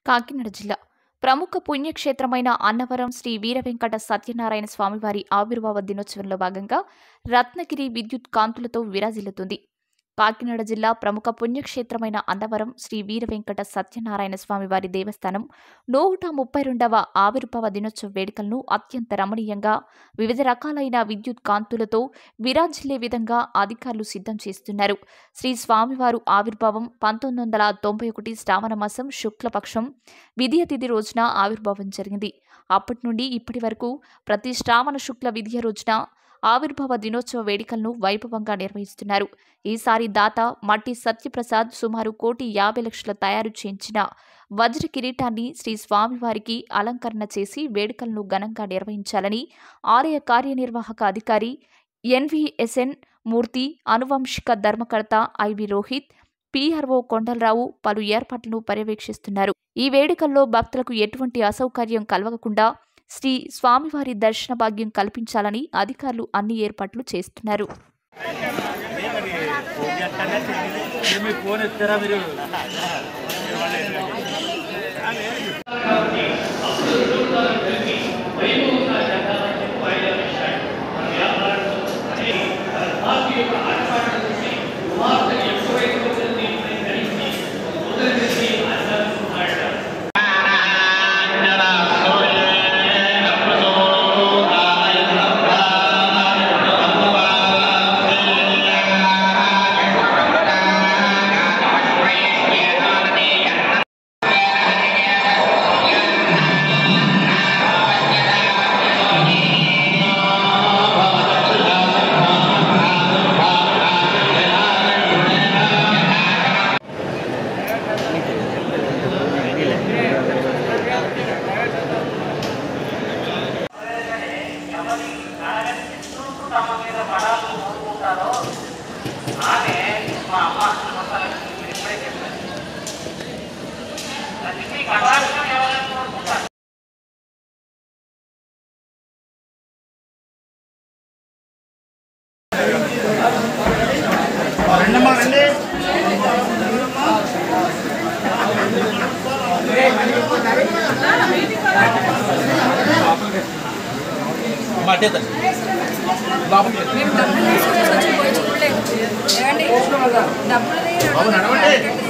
కాకినాడ జిల్లా ప్రముఖ పుణ్యక్షేత్రమైన అన్నవరం శ్రీ వీరవెంకట సత్యనారాయణ స్వామివారి ఆవిర్భావ దినోత్సవంలో భాగంగా రత్నగిరి విద్యుత్ కాంతులతో విరాజిల్లుతుంది కాకినాడ జిల్లా ప్రముఖ పుణ్యక్షేత్రమైన అన్నవరం శ్రీ వీరవెంకట సత్యనారాయణ స్వామివారి దేవస్థానం నూట ముప్పై రెండవ ఆవిర్భావ దినోత్సవ వేడుకలను అత్యంత రమణీయంగా వివిధ రకాలైన విద్యుత్ కాంతులతో విరాజిల్లే విధంగా అధికారులు సిద్ధం చేస్తున్నారు శ్రీ స్వామివారు ఆవిర్భావం పంతొమ్మిది వందల తొంభై ఒకటి శ్రావణ మాసం శుక్లపక్షం విధియ తిథి రోజున ఆవిర్భావం జరిగింది అప్పటి నుండి ఇప్పటి వరకు ప్రతి శ్రావణ శుక్ల విధియ రోజున ఆవిర్భావ దినోత్సవ వేడుకలను వైభవంగా నిర్వహిస్తున్నారు ఈసారి దాత మట్టి సత్యప్రసాద్ సుమారు కోటి యాభై లక్షల తయారు చేయించిన వజ్ర కిరీటాన్ని శ్రీ స్వామివారికి అలంకరణ చేసి వేడుకలను ఘనంగా నిర్వహించాలని ఆలయ కార్యనిర్వాహక అధికారి ఎన్విఎస్ఎన్ మూర్తి అనువంశిక ధర్మకర్త ఐవి రోహిత్ పిఆర్ఓ కొండలరావు పలు ఏర్పాట్లను పర్యవేక్షిస్తున్నారు ఈ వేడుకల్లో భక్తులకు ఎటువంటి అసౌకర్యం కలగకుండా శ్రీ స్వామివారి దర్శన భాగ్యం కల్పించాలని అధికారులు అన్ని ఏర్పాట్లు చేస్తున్నారు మీ ఫోన్ ఎత్తారా మీరు రండమ్మా రండి మాటేదండి మేము డబ్బులు తీసుకొని వచ్చి పోయి చూడలేదు ఏమండి డబ్బులు బాబు నడవండి